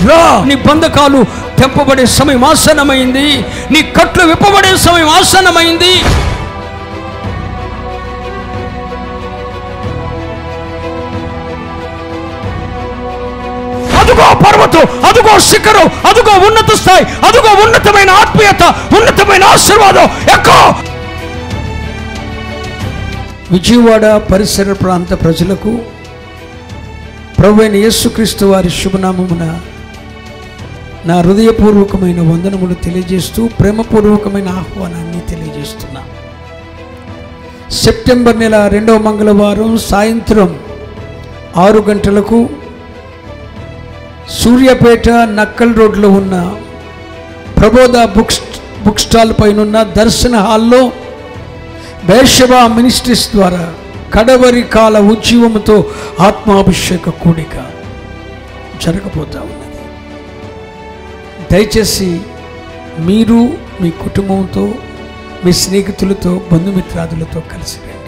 రా నీ బంధకాలు తెంపబడే సమయం ఆసన్నమైంది నీ కట్లు విప్పబడే సమయం ఆసన్నమైంది అదుగో పర్వతం అదుగో శిఖరం అదుగో ఉన్నత స్థాయి అదుగో ఉన్నతమైన ఆత్మీయత ఉన్నతమైన ఆశీర్వాదం ఎక్కువ విజయవాడ పరిసర ప్రాంత ప్రజలకు ప్రభు అయిన యేసుక్రీస్తు వారి శుభనామమున నా హృదయపూర్వకమైన వందనములు తెలియజేస్తూ ప్రేమపూర్వకమైన ఆహ్వానాన్ని తెలియజేస్తున్నా సెప్టెంబర్ నెల రెండవ మంగళవారం సాయంత్రం ఆరు గంటలకు సూర్యాపేట నక్కల్ రోడ్లో ఉన్న ప్రబోధ బుక్ బుక్ స్టాల్ పైన దర్శన హాల్లో బేషబా మినిస్ట్రీస్ ద్వారా కడవరి కాల ఉజ్జీవముతో ఆత్మాభిషేక కూడిక జరగబోతా ఉన్నది దయచేసి మీరు మీ కుటుంబంతో మీ స్నేహితులతో బంధుమిత్రాదులతో కలిసి రండి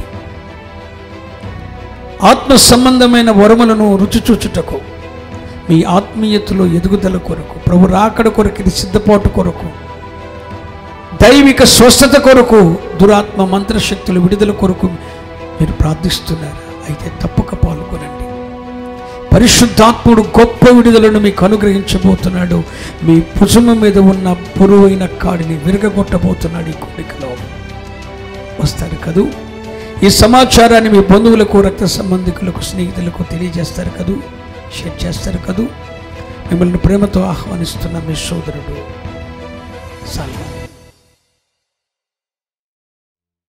ఆత్మ సంబంధమైన వరములను రుచి చూచుటకు మీ ఆత్మీయతలో ఎదుగుదల కొరకు ప్రభు రాకడ కొరకు ఇది సిద్ధపాటు కొరకు దైవిక స్వస్థత కొరకు దురాత్మ మంత్రశక్తుల విడుదల కొరకు మీరు ప్రార్థిస్తున్నారు అయితే తప్పక పాల్గొనండి పరిశుద్ధాత్ముడు గొప్ప విడుదలను మీకు అనుగ్రహించబోతున్నాడు మీ భుజము మీద ఉన్న పురువైన కాడిని విరగగొట్టబోతున్నాడు ఈ కోరికలో వస్తారు కదూ ఈ సమాచారాన్ని మీ బంధువులకు రక్త సంబంధికులకు స్నేహితులకు తెలియజేస్తారు కదూ షేర్ చేస్తారు కదూ మిమ్మల్ని ప్రేమతో ఆహ్వానిస్తున్న మీ సోదరుడు సల్మాన్